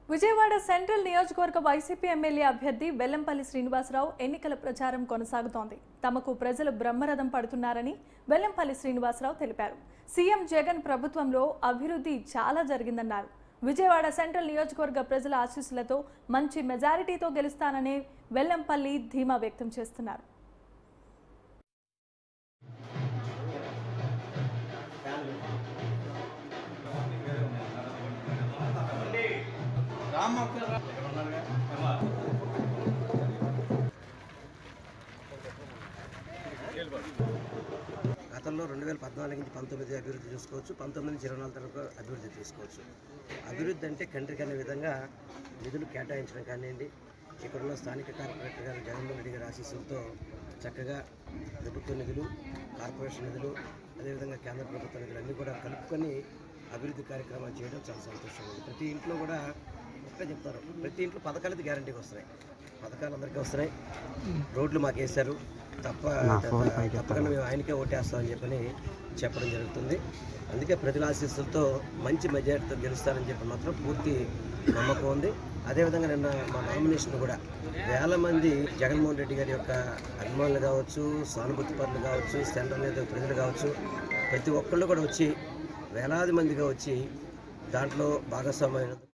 Vijayawada central నియోజకవర్గ YCP MLA అభ్యర్థి బెల్లంపల్లి శ్రీనివాసరావు ఎన్నికల ప్రచారం కొనసాగుతోంది తమకు ప్రజలు బ్రహ్మరథం పడుతున్నారని బెల్లంపల్లి శ్రీనివాసరావు తెలిపారు సీఎం జగన్ ప్రభుత్వంలో అభివృద్ధి చాలా జరిగిందన్నారు విజయవాడ సెంట్రల్ నియోజకవర్గ ప్రజల ఆశీస్సులతో మంచి మెజారిటీతో గెలుస్తానని వెల్లంపల్లి ధీమా వ్యక్తం చేస్తున్నారు గతంలో రెండు వేల పద్నాలుగు నుంచి పంతొమ్మిది అభివృద్ధి చూసుకోవచ్చు పంతొమ్మిది నుంచి ఇరవై నాలుగు వరకు అభివృద్ధి చూసుకోవచ్చు అభివృద్ధి అంటే కంట్రీకి అనే విధంగా నిధులు కేటాయించడం కానివ్వండి ఇక్కడున్న స్థానిక కార్పొరేటర్ గారు జగన్మోహన్ రెడ్డి గారి ఆశీస్సులతో చక్కగా ప్రభుత్వ నిధులు కార్పొరేషన్ నిధులు అదేవిధంగా కేంద్ర ప్రభుత్వ నిధులు అన్నీ కూడా కలుపుకొని అభివృద్ధి కార్యక్రమాలు చేయడం చాలా సంతోషంగా ఉంది ప్రతి ఇంట్లో కూడా ఒక్కటే చెప్తారు ప్రతి ఇంట్లో పథకాలు అయితే గ్యారంటీకి వస్తున్నాయి పథకాలు అందరికీ వస్తున్నాయి రోడ్లు మాకు వేశారు తప్ప తప్పకుండా మేము ఆయనకే ఓటేస్తామని చెప్పని చెప్పడం జరుగుతుంది అందుకే ప్రజల ఆశీస్సులతో మంచి మెజారిటీతో గెలుస్తారని చెప్పి మాత్రం పూర్తి నమ్మకం ఉంది అదేవిధంగా నిన్న మా నామినేషన్ కూడా వేల మంది జగన్మోహన్ రెడ్డి గారి యొక్క అభిమానులు కావచ్చు సానుభూతి పనులు కావచ్చు సెంట్రల్ మీద ప్రజలు కావచ్చు ప్రతి ఒక్కళ్ళు కూడా వచ్చి వేలాది మందిగా వచ్చి దాంట్లో భాగస్వామ్యం